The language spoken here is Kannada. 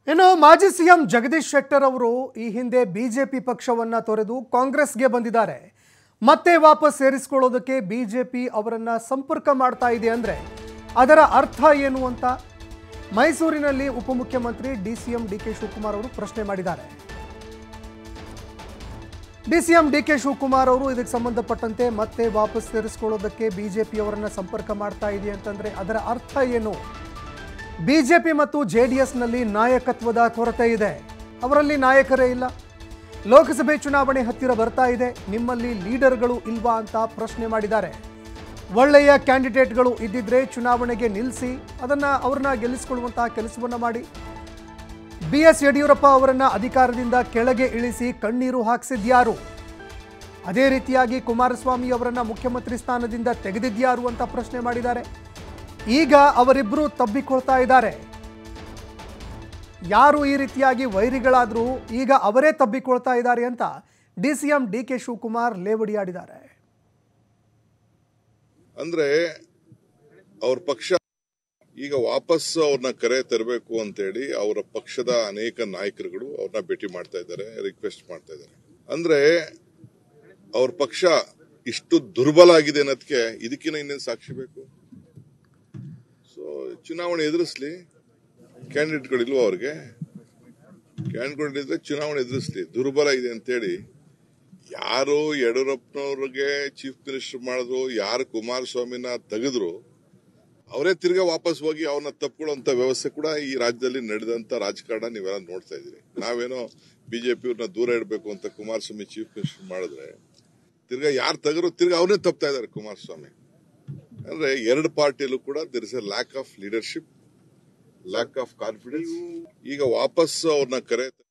ಇನ್ನು ಮಾಜಿ ಸಿಎಂ ಜಗದೀಶ್ ಶೆಟ್ಟರ್ ಅವರು ಈ ಹಿಂದೆ ಬಿಜೆಪಿ ಪಕ್ಷವನ್ನ ತೊರೆದು ಕಾಂಗ್ರೆಸ್ಗೆ ಬಂದಿದ್ದಾರೆ ಮತ್ತೆ ವಾಪಸ್ ಸೇರಿಸಿಕೊಳ್ಳೋದಕ್ಕೆ ಬಿಜೆಪಿ ಅವರನ್ನ ಸಂಪರ್ಕ ಮಾಡ್ತಾ ಇದೆ ಅಂದ್ರೆ ಅದರ ಅರ್ಥ ಏನು ಅಂತ ಮೈಸೂರಿನಲ್ಲಿ ಉಪಮುಖ್ಯಮಂತ್ರಿ D C M D K Shivakumar ಅವರು ಪ್ರಶ್ನೆ ಮಾಡಿದ್ದಾರೆ D C M D K Shivakumar ಅವರು ಇದಕ್ಕೆ ಸಂಬಂಧಪಟ್ಟಂತೆ ಮತ್ತೆ ವಾಪಸ್ ಸೇರಿಸಿಕೊಳ್ಳೋದಕ್ಕೆ ಬಿಜೆಪಿ ಅವರನ್ನ ಸಂಪರ್ಕ ಮಾಡ್ತಾ ಇದೆ ಅಂತಂದ್ರೆ ಅದರ ಅರ್ಥ ಏನು ಬಿಜೆಪಿ ಮತ್ತು ಜೆಡಿಎಸ್ನಲ್ಲಿ ನಾಯಕತ್ವದ ಕೊರತೆ ಇದೆ ಅವರಲ್ಲಿ ನಾಯಕರೇ ಇಲ್ಲ ಲೋಕಸಭೆ ಚುನಾವಣೆ ಹತ್ತಿರ ಬರ್ತಾ ಇದೆ ನಿಮ್ಮಲ್ಲಿ ಲೀಡರ್ಗಳು ಇಲ್ವಾ ಅಂತ ಪ್ರಶ್ನೆ ಮಾಡಿದ್ದಾರೆ ಒಳ್ಳೆಯ ಕ್ಯಾಂಡಿಡೇಟ್ಗಳು ಇದ್ದಿದ್ರೆ ಚುನಾವಣೆಗೆ ನಿಲ್ಲಿಸಿ ಅದನ್ನ ಅವ್ರನ್ನ ಗೆಲ್ಲಿಸಿಕೊಳ್ಳುವಂತಹ ಕೆಲಸವನ್ನ ಮಾಡಿ ಬಿ ಎಸ್ ಯಡಿಯೂರಪ್ಪ ಅವರನ್ನ ಅಧಿಕಾರದಿಂದ ಕೆಳಗೆ ಇಳಿಸಿ ಕಣ್ಣೀರು ಹಾಕ್ಸಿದ್ಯಾರು ಅದೇ ರೀತಿಯಾಗಿ ಕುಮಾರಸ್ವಾಮಿ ಅವರನ್ನ ಮುಖ್ಯಮಂತ್ರಿ ಸ್ಥಾನದಿಂದ ತೆಗೆದಿದ್ಯಾರು ಅಂತ ಪ್ರಶ್ನೆ ಮಾಡಿದ್ದಾರೆ ಈಗ ಅವರಿಬ್ಬರು ತಬ್ಬಿಕೊಳ್ತಾ ಇದ್ದಾರೆ ಯಾರು ಈ ರೀತಿಯಾಗಿ ವೈರಿಗಳಾದರೂ ಈಗ ಅವರೇ ತಬ್ಬಿಕೊಳ್ತಾ ಇದ್ದಾರೆ ಅಂತ D C M D K Shivakumar ಲೇವಡಿಯಾಡಿದ್ದಾರೆ ಅಂದ್ರೆ ಅವ್ರ ಪಕ್ಷ ಈಗ ವಾಪಸ್ ಅವ್ರನ್ನ ಕರೆ ತರಬೇಕು ಅಂತೇಳಿ ಅವರ ಪಕ್ಷದ ಅನೇಕ ನಾಯಕರುಗಳು ಅವ್ರನ್ನ ಭೇಟಿ ಮಾಡ್ತಾ ಇದ್ದಾರೆ ರಿಕ್ವೆಸ್ಟ್ ಮಾಡ್ತಾ ಇದ್ದಾರೆ ಅಂದ್ರೆ ಅವ್ರ ಪಕ್ಷ ಇಷ್ಟು ದುರ್ಬಲ ಆಗಿದೆ ಅನ್ನೋದಕ್ಕೆ ಇದಕ್ಕಿಂತ ಇನ್ನೇನು ಸಾಕ್ಷಿ ಬೇಕು ಸೊ ಚುನಾವಣೆ ಎದುರಿಸ್ಲಿ ಕ್ಯಾಂಡಿಡೇಟ್ಗಳಿಲ್ವ ಅವ್ರಿಗೆ ಕ್ಯಾಂಡಿಡೇಟ್ಗಳಿದ್ರೆ ಚುನಾವಣೆ ಎದುರಿಸ್ಲಿ ದುರ್ಬಲ ಇದೆ ಅಂತೇಳಿ ಯಾರು ಯಡಿಯೂರಪ್ಪನವ್ರಿಗೆ ಚೀಫ್ ಮಿನಿಸ್ಟರ್ ಮಾಡಿದ್ರು ಯಾರು ಕುಮಾರಸ್ವಾಮಿನ ತೆಗೆದ್ರು ಅವರೇ ತಿರ್ಗಾ ವಾಪಸ್ ಹೋಗಿ ಅವ್ರನ್ನ ತಪ್ಕೊಳ್ಳುವಂತ ವ್ಯವಸ್ಥೆ ಕೂಡ ಈ ರಾಜ್ಯದಲ್ಲಿ ನಡೆದಂತ ರಾಜಕಾರಣ ನೀವೆಲ್ಲ ನೋಡ್ತಾ ಇದ್ದೀರಿ ನಾವೇನೋ ಬಿಜೆಪಿ ಅವ್ರನ್ನ ದೂರ ಇಡಬೇಕು ಅಂತ ಕುಮಾರಸ್ವಾಮಿ ಚೀಫ್ ಮಿನಿಸ್ಟರ್ ಮಾಡಿದ್ರೆ ತಿರ್ಗಾ ಯಾರು ತೆಗರು ತಿರ್ಗಾ ಅವನೇ ತಪ್ತಾ ಇದ್ದಾರೆ ಕುಮಾರಸ್ವಾಮಿ ಅಂದ್ರೆ ಎರಡು ಪಾರ್ಟಿಯಲ್ಲೂ ಕೂಡ there is a lack of leadership lack of confidence ಈಗ ವಾಪಸ್ ಅವ್ರನ್ನ ಕರೆ